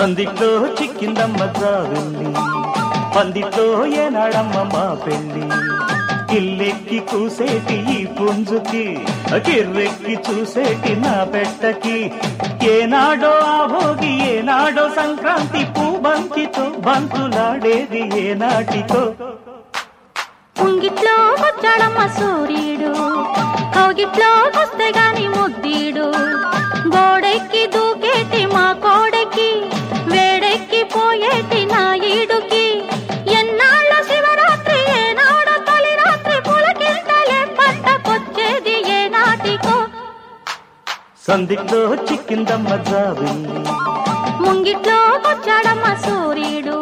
సందిట్లో చిక్కిందమ్మ జావిల్లి పందిట్లో ఏనాడమ్మ మా పెళ్ళి ఇల్లెక్కి కూసేటి ఈ పుంజుకి కిర్రెక్కి చూసేటి నా పెట్టకి ఏనాడో ఆ భోగి ఏనాడో సంక్రాంతి పూబంతితో బంతులాడేది ఏనాటితో ఉంగిట్లో వచ్చాడమ్మ సూర్యుడు కౌగిట్లో వస్తే గాని ముద్దీడు గోడెక్కి దూకేటి మా కోడెక్కి వేడెక్కి పోయేటి నా ఈడుకి ఎన్నాళ్ళ శివరాత్రి ఏనాడో తొలి రాత్రి పులకింతలే పంటకొచ్చేది ఏ నాటికో సందిట్లో చిక్కిందమ్మ జావిల్లి ముంగిట్లో వచ్చాడమ్మ సూర్యుడు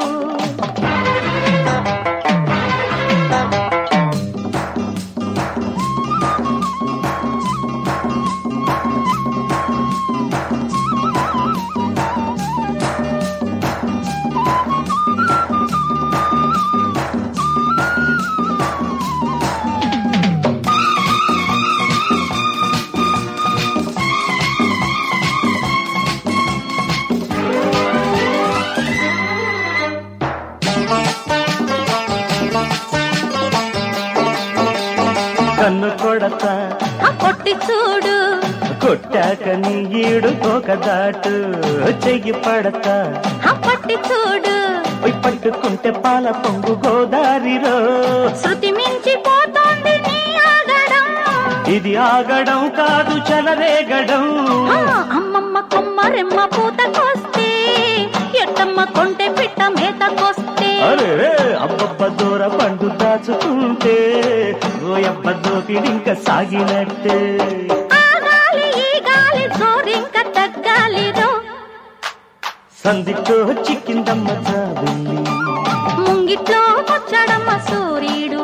కన్ను కొడతా ఆ కొట్టి చూడు కొట్టాక నీ ఈడు తోక దాటు చెయ్యి పడతా ఆ పట్టి చూడు పోయి పట్టుకుంటే పాల పొంగు గోదారిలో శృతి మించిపోతోంది నీ ఆగడం ఇది ఆగడం కాదు చలరేగడం ఆ, అమ్మమ్మ కొమ్మరెమ్మ పూతకొస్తే ఎట్టమ్మ కొంటె పిట్ట మేతకొస్తే అరే అబ్బబ్బ దూర పండు దాచుకుంటే ఓయబ్బ దోపిడింక సాగినట్టే ఆ గాలి ఈ గాలి జోరింక తగ్గాలిరో సందితో చిక్కిందమ్మ జాబిల్లి ముంగిట్లో వచ్చాడమ్మ సూర్యుడు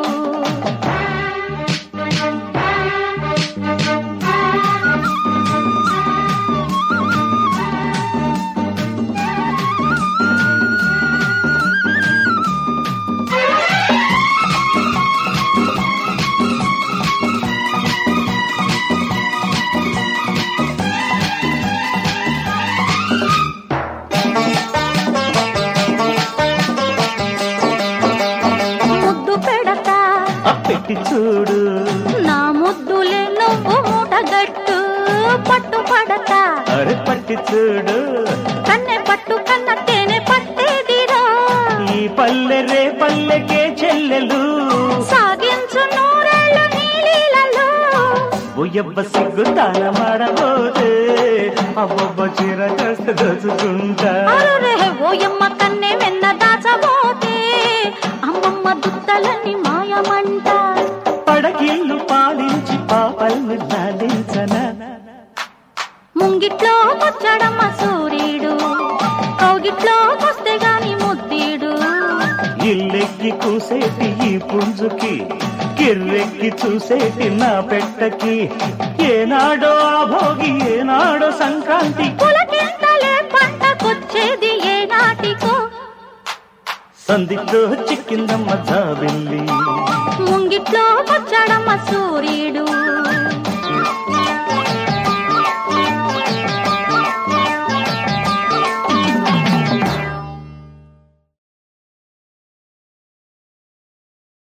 ముద్దు పెడతా ఆ పెట్టి చూడు నా ముద్దులే నువ్వు మూటగట్టు పట్టు పడతా అరే పట్టి చూడు కన్నె పట్టు కన్న తేనె పట్టేదిరా ఈ పల్లె రే పల్లెకే చెల్లెలు సాగించు నూరేళ్ళు నీలీలలో ఓయబ్బ సిగ్గు తాన మాడబోతే అబ్బబ్బ చీర కాస్త దోచుకుంటా అరే ఓయమ్మ కన్నె వెన్న దాచబోతే అమ్మమ్మ దుత్తలని మాయమంట పడకిల్లు పాలించి పాపల్ని లాలించనా ముంగిట్లో వచ్చాడమ్మ సూర్యుడు కౌగిట్లో వస్తే గాని ముద్దీడు ఇల్లెక్కి కూసేటి ఈ పుంజుకి కిర్రెక్కి చూసేటి నా పెట్టకి ఏనాడో ఆ భోగి ఏనాడో సంక్రాంతి పులకింతలే పంటకొచ్చేది ఏ నాటికో సందిట్లో చిక్కిందమ్మ జాబిల్లి ముంగిట్లో వచ్చాడమ్మ సూర్యుడు